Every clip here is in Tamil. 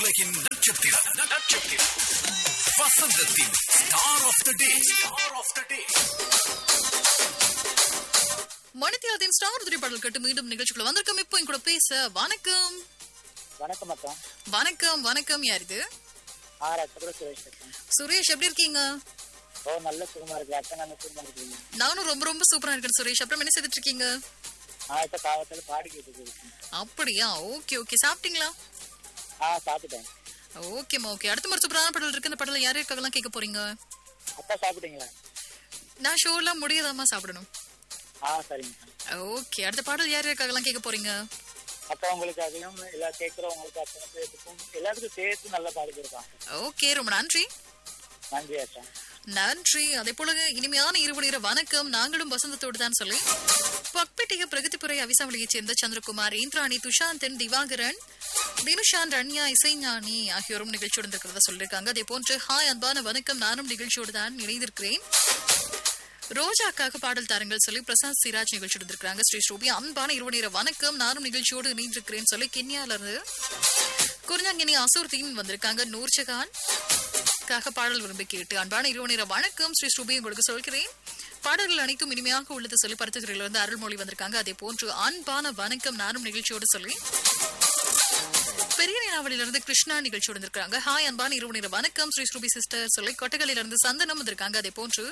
உலகின் நட்சத்திரம் நட்சத்திரம் வசந்தத்தின் star of the day star of the day மணித்தியாலத்தின் ஸ்டார் துறை பாடல் கட்டு மீண்டும் நிகழ்ச்சிக்குள்ள வந்திருக்கோம் இப்போ என் கூட பேச வணக்கம் வணக்கம் அக்கா வணக்கம் வணக்கம் யார் இது ஆ ரத்தபுர சுரேஷ் இருக்கேன் சுரேஷ் எப்படி இருக்கீங்க ஓ நல்ல சுகமா இருக்கு அக்கா நல்ல சுகமா இருக்கீங்க நானும் ரொம்ப ரொம்ப சூப்பரா இருக்கேன் சுரேஷ் அப்புறம் என்ன செய்துட்டு இருக்கீங்க ஆ இப்ப காவத்துல பாடி கேட்டு இருக்கேன் அப்படியா ஓகே ஓகே சாப்பிட்டீங்களா ஆ சாப்பிட்டேன் ஓகேம்மா ஓகே அடுத்த மாதிரி சூப்பரான பாடல் இருக்கு இந்த பாடல யார் இருக்காங்கலாம் கேட்க போறீங்க அக்கா சாப்பிட்டீங்களா நான் ஷோலாம் முடியாதாம்மா சாப்பிடணும் ஆ சரிங்க ஓகே அடுத்த பாடல் யார் இருக்காங்கலாம் கேட்க போறீங்க அக்கா உங்களுக்கு அதையும் எல்லா கேட்கிறவங்களுக்கு அத்தனை பேருக்கும் எல்லாத்துக்கும் சேர்த்து நல்ல பாடு கொடுப்பாங்க ஓகே ரொம்ப நன்றி நன்றி அக்கா நன்றி அதே போல இனிமையான இரவு நேர வணக்கம் நாங்களும் வசந்தத்தோடு தான் சொல்லி பக்பெட்டிக பிரகதிபுரை அவிசாவளியைச் சேர்ந்த சந்திரகுமார் இந்திராணி துஷாந்தன் திவாகரன் தினுஷான் ரன்யா இசைஞானி ஆகியோரும் நிகழ்ச்சியோடு இருக்கிறதா சொல்லியிருக்காங்க அதே போன்று ஹாய் அன்பான வணக்கம் நானும் நிகழ்ச்சியோடு தான் இணைந்திருக்கிறேன் ரோஜாக்காக பாடல் தாருங்கள் சொல்லி பிரசாந்த் சிராஜ் நிகழ்ச்சி இருந்திருக்காங்க ஸ்ரீ ஸ்ரூபி அன்பான இரவு நேர வணக்கம் நானும் நிகழ்ச்சியோடு இணைந்திருக்கிறேன் சொல்லி கென்யால இருந்து குறிஞ்சாங்கினி அசூர்தீன் வந்திருக்காங்க நூர்ஜகான் காக பாடல் விரும்பி கேட்டு அன்பான இரவு நேர வணக்கம் ஸ்ரீ ஸ்ரூபி உங்களுக்கு சொல்கிறேன் பாடல்கள் அனைத்தும் இனிமையாக உள்ளது சொல்லி பருத்துத்துறையில இருந்து அருள்மொழி வந்திருக்காங்க அதே போன்று அன்பான வணக்கம் நானும் நிகழ்ச்சியோடு சொல்லி பெரிய நாவலிலிருந்து கிருஷ்ணா நிகழ்ச்சியோடு வந்திருக்காங்க ஹாய் அன்பான இரவு நேர வணக்கம் ஸ்ரீ ஸ்ரூபி சிஸ்டர் சொல்லி கொட்டகளிலிருந்து இருந்து சந்தனம் வந்திருக்காங்க அதே போன்று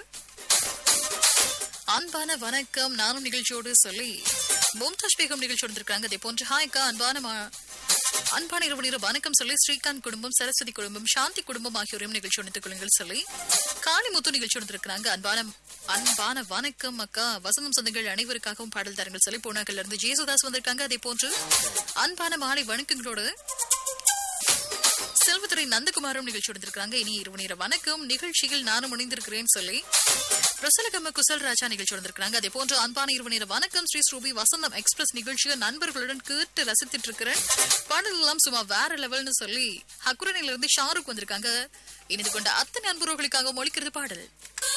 அன்பான வணக்கம் நானும் நிகழ்ச்சியோடு சொல்லி மும்தாஜ் பேகம் நிகழ்ச்சியோடு இருக்காங்க அதே போன்று ஹாய்க்கா அன்பான மா- அன்பான இரவு நேர வணக்கம் சொல்லி ஸ்ரீகாந்த் குடும்பம் சரஸ்வதி குடும்பம் சாந்தி குடும்பம் ஆகியோரையும் நிகழ்ச்சி ஒன்று கொள்ளுங்கள் சொல்லி காளிமுத்து நிகழ்ச்சி ஒன்று இருக்கிறாங்க அன்பான அன்பான வணக்கம் அக்கா வசந்தம் சொந்தங்கள் அனைவருக்காகவும் பாடல் தரங்கள் சொல்லி பூனாக்கல்ல இருந்து ஜேசுதாஸ் வந்திருக்காங்க அதே போன்று அன்பான மாலை வணக்கங்களோடு செல்வத்துறை நந்தகுமாரும் நிகழ்ச்சி இருந்திருக்காங்க இனி இரவு நேர வணக்கம் நிகழ்ச்சியில் நானும் இணைந்திருக்கிறேன் சொல்லி பிரசலகம்ம குசல் ராஜா நிகழ்ச்சி வந்திருக்காங்க அதே போன்று அன்பான இரவு நேர வணக்கம் ஸ்ரீ ஸ்ரூபி வசந்தம் எக்ஸ்பிரஸ் நிகழ்ச்சியை நண்பர்களுடன் கேட்டு ரசித்துட்டு இருக்கிறேன் பாடல் எல்லாம் சும்மா வேற லெவல்னு சொல்லி ஹக்குரனில இருந்து ஷாருக் வந்திருக்காங்க இணைந்து கொண்ட அத்தனை அன்புறவுகளுக்காக மொழிக்கிறது பாடல்